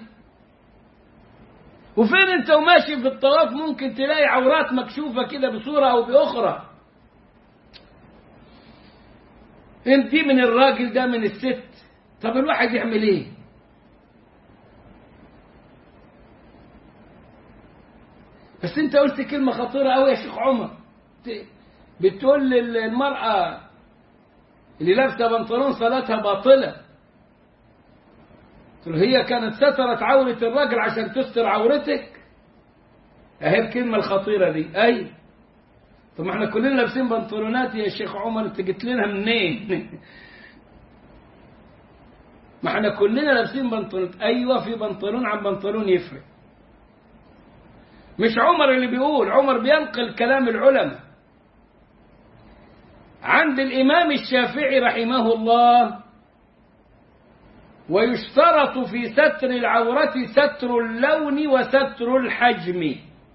وفين أنت وماشي في الطواف ممكن تلاقي عورات مكشوفة كده بصورة أو بأخرى انت من الراجل ده من الست طب الواحد يعمل ايه بس انت قلت كلمة خطيرة قوي يا شيخ عمر بتقول للمرأة اللي لابسة بنطلون صلاتها باطلة قلت له هي كانت سترت عورة الراجل عشان تستر عورتك اهي الكلمة الخطيرة دي اي طب ما احنا كلنا لابسين بنطلونات يا شيخ عمر انت جيت لنا منين ما احنا كلنا لابسين بنطلون ايوه في بنطلون عن بنطلون يفرق مش عمر اللي بيقول عمر بينقل كلام العلماء عند الامام الشافعي رحمه الله ويشترط في ستر العورة ستر اللون وستر الحجم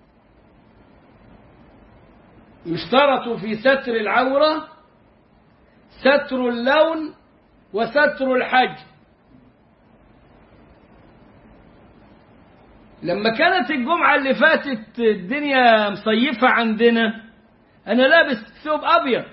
يشترط في ستر العورة ستر اللون وستر الحجم لما كانت الجمعة اللي فاتت الدنيا مصيفة عندنا أنا لابس ثوب أبيض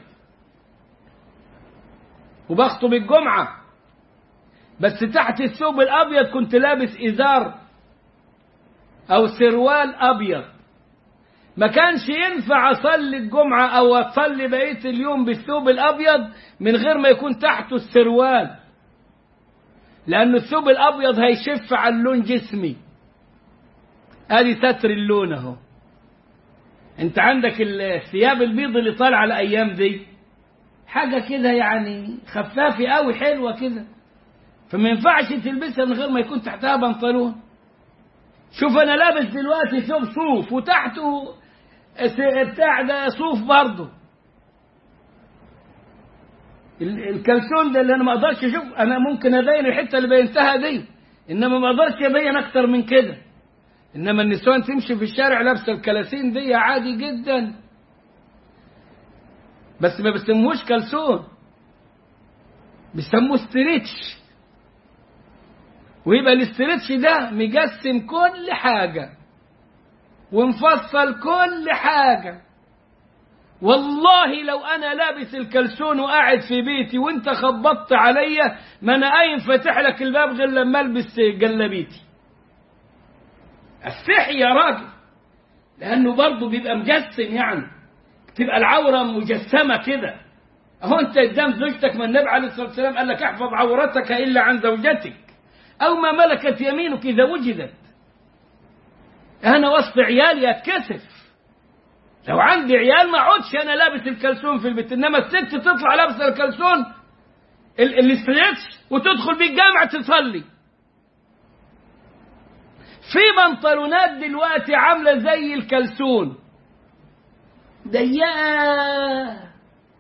وبخطب الجمعة بس تحت الثوب الأبيض كنت لابس إزار أو سروال أبيض ما كانش ينفع أصلي الجمعة أو أصلي بقية اليوم بالثوب الأبيض من غير ما يكون تحته السروال لأن الثوب الأبيض هيشف على اللون جسمي ادي ستر اللون اهو انت عندك الثياب البيض اللي طالعه الايام دي حاجه كده يعني خفافه قوي حلوه كده فما ينفعش تلبسها من غير ما يكون تحتها بنطلون شوف انا لابس دلوقتي ثوب صوف وتحته بتاع ده صوف برضه الكلسون ده اللي انا ما اقدرش اشوف انا ممكن ابين الحته اللي بينتها دي انما ما اقدرش ابين اكتر من كده انما النسوان تمشي في الشارع لابسه الكلاسين دي عادي جدا بس ما بيسموهوش كلسون بيسموه ستريتش ويبقى الاستريتش ده مجسم كل حاجة ومفصل كل حاجة والله لو انا لابس الكلسون وقاعد في بيتي وانت خبطت عليا ما انا قايم فاتح لك الباب غير لما البس جلابيتي استحي يا راجل لانه برضه بيبقى مجسم يعني تبقى العوره مجسمه كده اهو انت قدام زوجتك ما النبي عليه الصلاه والسلام قال لك احفظ عورتك الا عن زوجتك او ما ملكت يمينك اذا وجدت انا وسط عيالي اتكسف لو عندي عيال ما اقعدش انا لابس الكلسون في البيت انما الست تطلع لابسه الكلسون الاستريتش وتدخل بيه الجامع تصلي في بنطلونات دلوقتي عامله زي الكلسون ضيقه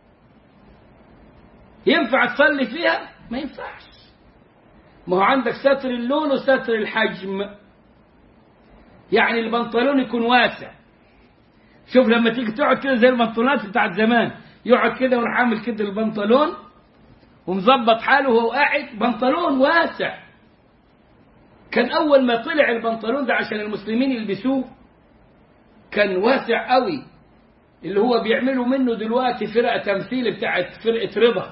ينفع تصلي فيها ما ينفعش ما هو عندك ستر اللون وستر الحجم يعني البنطلون يكون واسع شوف لما تيجي تقعد كده زي البنطلونات بتاعت زمان يقعد كده ويروح عامل كده البنطلون ومظبط حاله وهو قاعد بنطلون واسع كان أول ما طلع البنطلون ده عشان المسلمين يلبسوه كان واسع قوي اللي هو بيعملوا منه دلوقتي فرقة تمثيل بتاعت فرقة رضا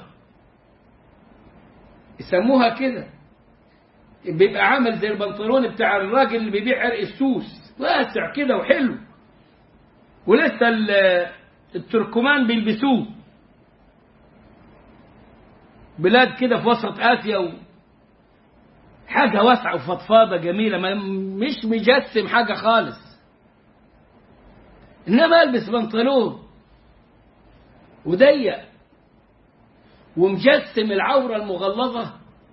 يسموها كده بيبقى عامل زي البنطلون بتاع الراجل اللي بيبيع عرق السوس واسع كده وحلو ولسه التركمان بيلبسوه بلاد كده في وسط آسيا و... حاجة واسعة وفضفاضة جميلة ما مش مجسم حاجة خالص إنما ألبس بنطلون وضيق ومجسم العورة المغلظة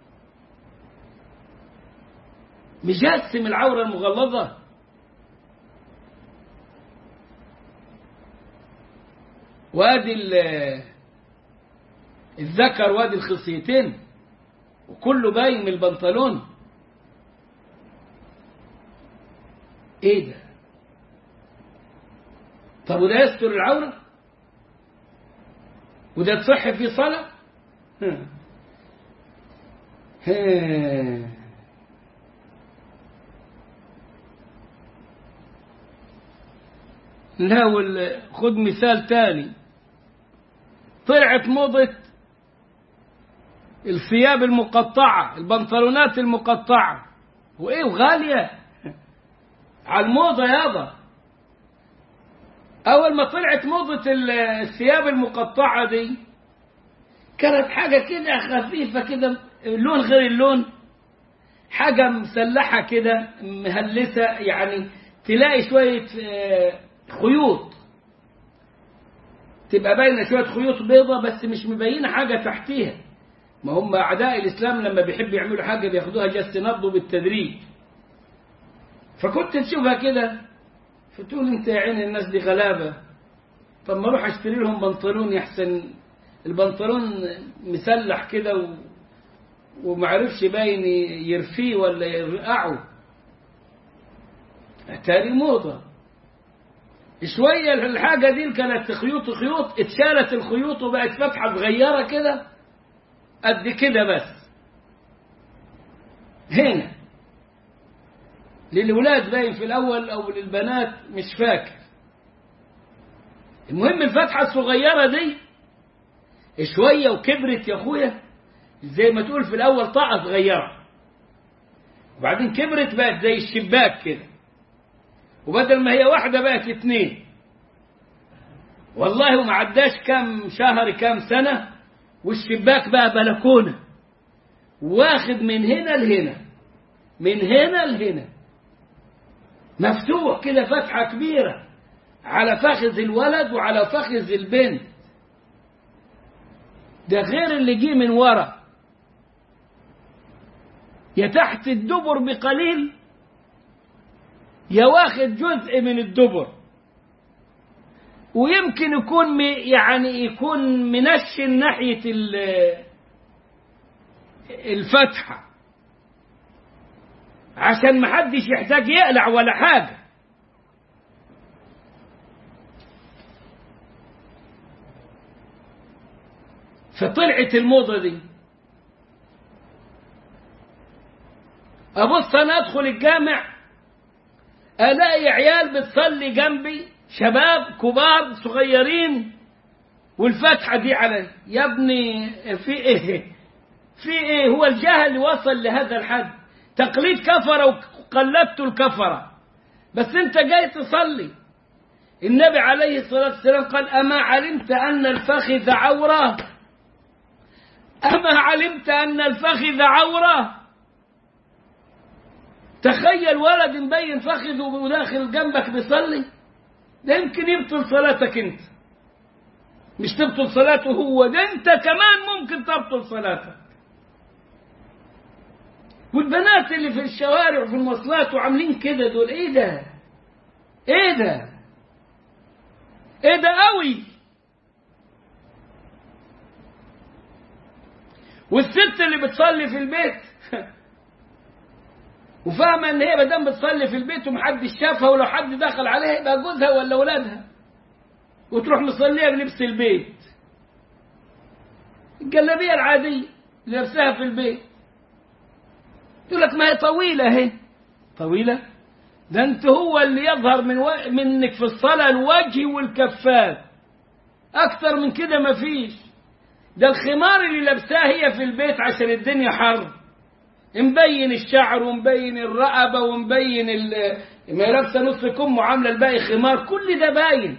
مجسم العورة المغلظة وادي الذكر وادي الخصيتين وكله باين من البنطلون ايه ده طب وده يستر العورة وده تصح في صلاة لا خد مثال تاني طلعت موضة الثياب المقطعة البنطلونات المقطعة وإيه وغالية على الموضة يابا أول ما طلعت موضة الثياب المقطعة دي كانت حاجة كده خفيفة كده لون غير اللون حاجة مسلحة كده مهلسة يعني تلاقي شوية خيوط تبقى باينة شوية خيوط بيضة بس مش مبينة حاجة تحتيها ما هم أعداء الإسلام لما بيحبوا يعملوا حاجة بياخدوها جس نبض بالتدريج فكنت تشوفها كده فتقول انت يا عين الناس دي غلابة طب ما اروح اشتري لهم بنطلون يحسن البنطلون مسلح كده و... ومعرفش باين يرفيه ولا يرقعه اتاري موضة شوية الحاجة دي كانت خيوط خيوط اتشالت الخيوط وبقت فتحة صغيرة كده قد كده بس هنا للولاد باين في الأول أو للبنات مش فاكر المهم الفتحة الصغيرة دي شوية وكبرت يا أخويا زي ما تقول في الأول طاقة صغيرة وبعدين كبرت بقت زي الشباك كده وبدل ما هي واحدة بقت اتنين والله وما عداش كام شهر كام سنة والشباك بقى بلكونة واخد من هنا لهنا من هنا لهنا مفتوح كده فتحة كبيرة على فخذ الولد وعلى فخذ البنت ده غير اللي جه من ورا يا تحت الدبر بقليل يا واخد جزء من الدبر ويمكن يكون يعني يكون منشن ناحية الفتحة عشان محدش يحتاج يقلع ولا حاجة فطلعت الموضة دي أبص أنا أدخل الجامع ألاقي عيال بتصلي جنبي شباب كبار صغيرين والفتحة دي علي يا ابني في إيه في إيه هو الجهل وصل لهذا الحد تقليد كفرة وقلدت الكفرة بس أنت جاي تصلي النبي عليه الصلاة والسلام قال أما علمت أن الفخذ عورة أما علمت أن الفخذ عورة تخيل ولد مبين فخذه وداخل جنبك بيصلي ده يمكن يبطل صلاتك انت مش تبطل صلاته هو ده انت كمان ممكن تبطل صلاتك والبنات اللي في الشوارع وفي المواصلات وعاملين كده دول ايه ده ايه ده ايه ده قوي والست اللي بتصلي في البيت وفاهمه ان هي مادام بتصلي في البيت ومحدش شافها ولو حد دخل عليها يبقى جوزها ولا اولادها وتروح مصليه بلبس البيت الجلابيه العاديه اللي لابسها في البيت تقول لك ما هي طويله اهي طويله ده انت هو اللي يظهر من و... منك في الصلاه الوجه والكفات اكتر من كده ما فيش ده الخمار اللي لابساه هي في البيت عشان الدنيا حر مبين الشعر ومبين الرقبة ومبين ال ما لابسة نص كم وعاملة الباقي خمار كل ده باين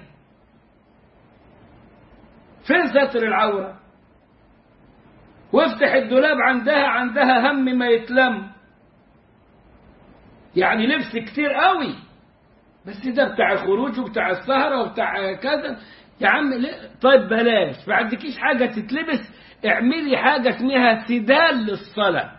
فين ستر العورة وافتح الدولاب عندها عندها هم ما يتلم يعني لبس كتير قوي بس ده بتاع الخروج وبتاع السهرة وبتاع كذا يا عم طيب بلاش ما عندكيش حاجة تتلبس اعملي حاجة اسمها سدال للصلاة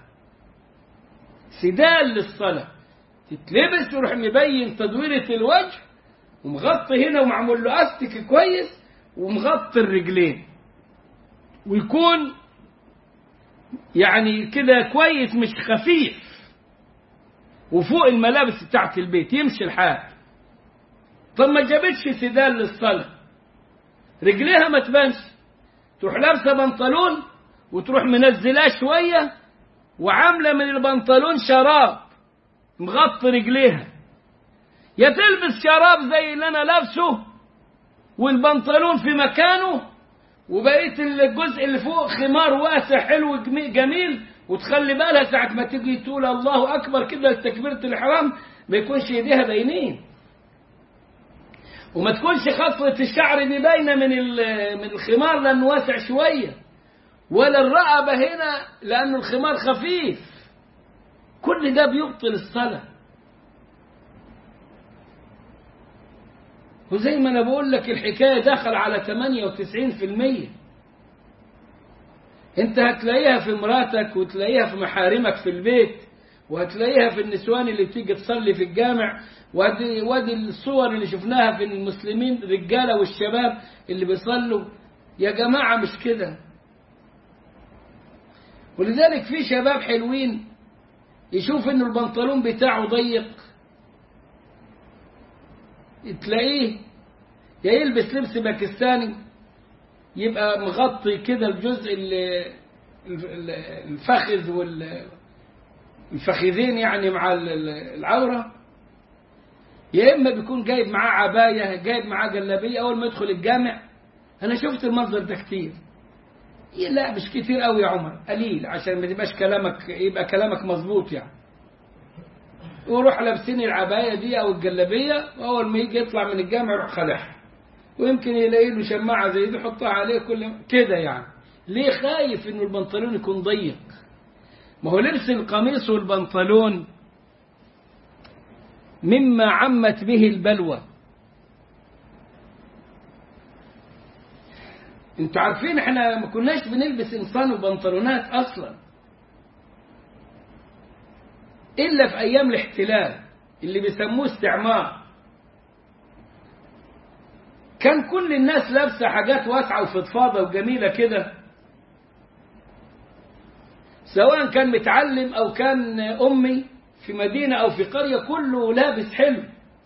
سدال للصلاة تتلبس ويروح مبين تدويرة الوجه ومغطي هنا ومعمول له أستك كويس ومغطي الرجلين ويكون يعني كده كويس مش خفيف وفوق الملابس بتاعت البيت يمشي الحال طب ما جابتش سدال للصلاة رجليها ما تبانش تروح لابسه بنطلون وتروح منزلاه شويه وعامله من البنطلون شراب مغطي رجليها يا تلبس شراب زي اللي انا لابسه والبنطلون في مكانه وبقيت الجزء اللي فوق خمار واسع حلو جميل وتخلي بالها ساعة ما تيجي تقول الله أكبر كده تكبيرة الإحرام ما يكونش إيديها باينين وما تكونش خصلة الشعر دي باينة من من الخمار لأنه واسع شوية ولا الرقبة هنا لأنه الخمار خفيف كل ده بيبطل الصلاة وزي ما أنا بقول لك الحكاية دخل على 98% انت هتلاقيها في مراتك وتلاقيها في محارمك في البيت وهتلاقيها في النسوان اللي بتيجي تصلي في الجامع وادي, وادي الصور اللي شفناها في المسلمين الرجاله والشباب اللي بيصلوا يا جماعه مش كده ولذلك في شباب حلوين يشوف ان البنطلون بتاعه ضيق تلاقيه يا يلبس لبس باكستاني يبقى مغطي كده الجزء الفخذ والفخذين يعني مع العورة يا إما بيكون جايب معاه عباية جايب معاه جلابية أول ما يدخل الجامع أنا شفت المنظر ده كتير لا مش كتير قوي يا عمر قليل عشان ما تبقاش كلامك يبقى كلامك مظبوط يعني ويروح لابسين العباية دي أو الجلابية وأول ما يجي يطلع من الجامع يروح خلعها ويمكن يلاقي له شماعة زي دي يحطها عليه كل كده يعني ليه خايف إنه البنطلون يكون ضيق ما هو لبس القميص والبنطلون مما عمت به البلوى انتوا عارفين احنا ما كناش بنلبس قمصان وبنطلونات اصلا الا في ايام الاحتلال اللي بيسموه استعمار كان كل الناس لابسه حاجات واسعه وفضفاضه وجميله كده سواء كان متعلم او كان امي في مدينه او في قريه كله لابس حلو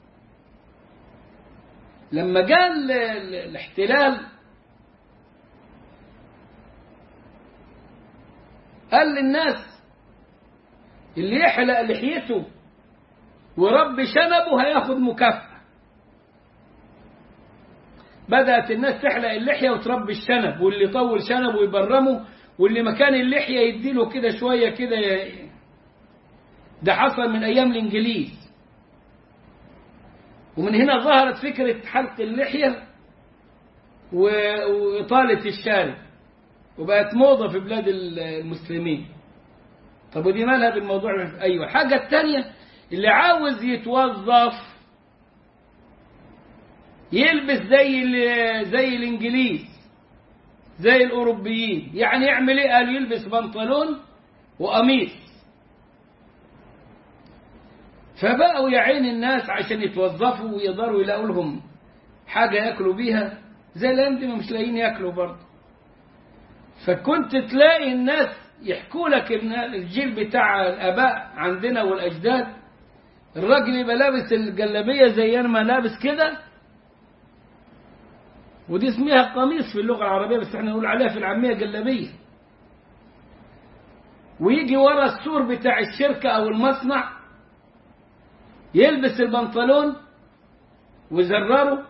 لما جاء الاحتلال قال للناس اللي يحلق لحيته ورب شنبه هياخد مكافأة بدأت الناس تحلق اللحية وتربي الشنب واللي يطول شنبه ويبرمه واللي مكان اللحية يديله كده شوية كده ي... ده حصل من أيام الإنجليز ومن هنا ظهرت فكرة حلق اللحية وإطالة الشارب وبقت موضة في بلاد المسلمين طب ودي مالها بالموضوع أيوة الحاجة الثانية اللي عاوز يتوظف يلبس زي زي الانجليز زي الاوروبيين يعني يعمل ايه قال يلبس بنطلون وقميص فبقوا يا عين الناس عشان يتوظفوا ويقدروا يلاقوا لهم حاجة ياكلوا بيها زي الايام دي مش لاقيين ياكلوا برضه فكنت تلاقي الناس يحكوا لك ان الجيل بتاع الاباء عندنا والاجداد الراجل يبقى لابس الجلابيه زي ما لابس كده ودي اسمها قميص في اللغه العربيه بس احنا نقول عليها في العاميه جلابيه ويجي ورا السور بتاع الشركه او المصنع يلبس البنطلون ويزرره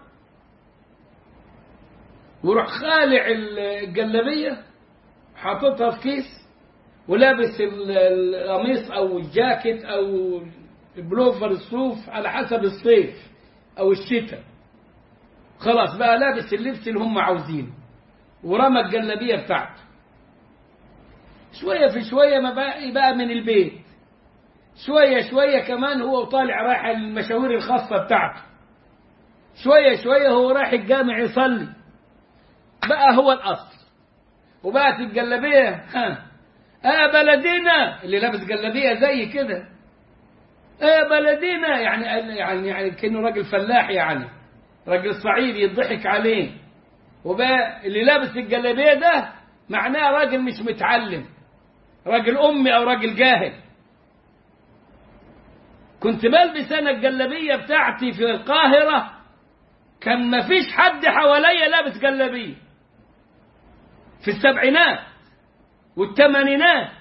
ويروح خالع الجلابيه حاططها في كيس ولابس القميص او الجاكيت او البلوفر الصوف على حسب الصيف او الشتاء خلاص بقى لابس اللبس اللي هم عاوزينه ورمى الجلابيه بتاعته شويه في شويه ما بقى بقى من البيت شويه شويه كمان هو طالع رايح المشاوير الخاصه بتاعته شويه شويه هو رايح الجامع يصلي بقى هو الاصل وبقت الجلابيه ها اه بلدينا اللي لابس جلابيه زي كده اه بلدينا يعني يعني يعني كانه راجل فلاح يعني راجل صعيد يضحك عليه وبقى اللي لابس الجلابيه ده معناه راجل مش متعلم راجل امي او راجل جاهل كنت بلبس انا الجلابيه بتاعتي في القاهره كان ما فيش حد حواليا لابس جلابيه في السبعينات والثمانينات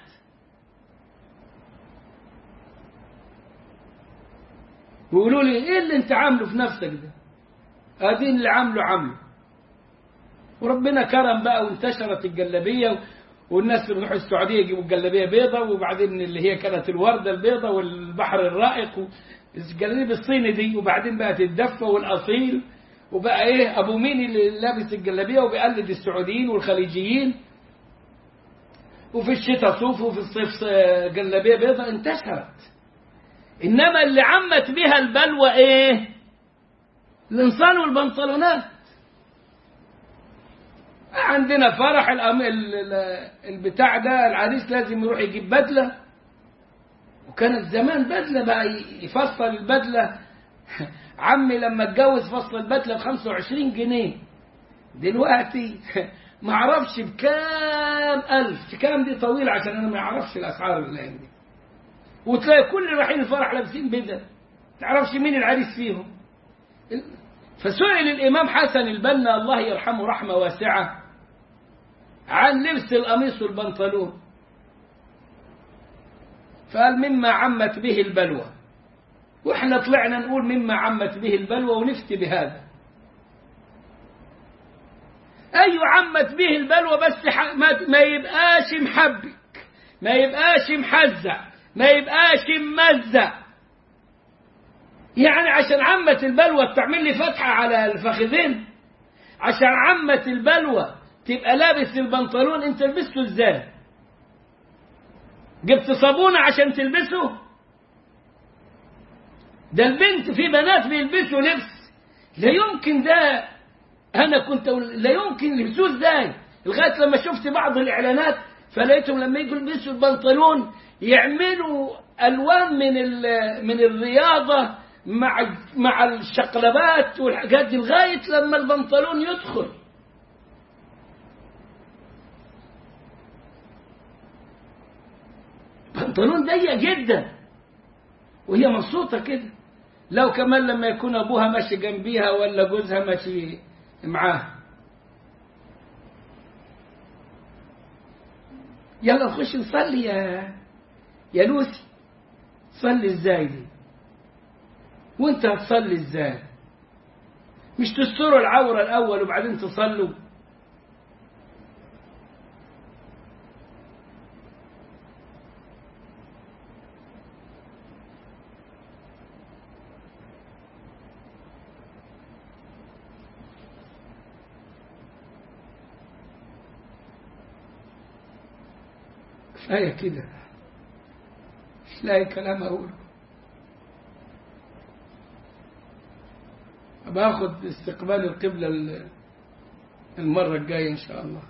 ويقولوا لي ايه اللي انت عامله في نفسك ده ادين اللي عامله عامله وربنا كرم بقى وانتشرت الجلابيه والناس بيروحوا السعوديه يجيبوا الجلابيه بيضة وبعدين اللي هي كانت الورده البيضة والبحر الرائق الجلابيه الصيني دي وبعدين بقت الدفه والاصيل وبقى ايه ابو مين اللي لابس الجلابيه وبيقلد السعوديين والخليجيين وفي الشتاء صوف وفي الصيف جلابيه بيضة انتشرت انما اللي عمت بها البلوى ايه الانسان والبنطلونات عندنا فرح الأم... ال- ال- البتاع ده العريس لازم يروح يجيب بدلة وكانت زمان بدلة بقى ي- يفصل البدلة عمي لما اتجوز فصل البدلة ب 25 جنيه دلوقتي ما اعرفش بكام ألف كام دي طويلة عشان أنا ما اعرفش الأسعار الأيام دي وتلاقي كل اللي رايحين الفرح لابسين بدل تعرفش مين العريس فيهم فسئل الإمام حسن البنا الله يرحمه رحمة واسعة عن لبس القميص والبنطلون فقال مما عمت به البلوى واحنا طلعنا نقول مما عمت به البلوى ونفتي بهذا ايوه عمت به البلوى بس ح- ما, ما يبقاش محبك ما يبقاش محزع ما يبقاش ممزع يعني عشان عمت البلوى تعمل لي فتحة على الفخذين عشان عمت البلوى تبقى لابس البنطلون انت لبسته ازاي جبت صابونة عشان تلبسه ده البنت في بنات بيلبسوا لبس لا يمكن ده انا كنت أقول لا يمكن يلبسوه ازاي لغايه لما شفت بعض الاعلانات فلقيتهم لما يجوا يلبسوا البنطلون يعملوا الوان من ال- من الرياضه مع مع الشقلبات والحاجات دي لغايه لما البنطلون يدخل بنطلون ضيق جدا وهي مبسوطه كده لو كمان لما يكون ابوها ماشي جنبيها ولا جوزها ماشي معاها يلا نخش نصلي يا يا لوسي صلي ازاي دي وانت هتصلي ازاي مش تستروا العورة الأول وبعدين تصلوا كفاية كده مش لاقي كلام أقوله باخد استقبال القبلة ال- المرة الجاية إن شاء الله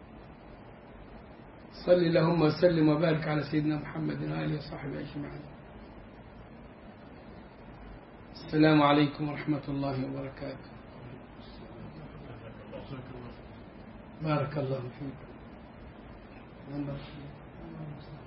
صلي اللهم وسلم وبارك على سيدنا محمد وآله وصحبه أجمعين السلام عليكم ورحمة الله وبركاته بارك الله فيكم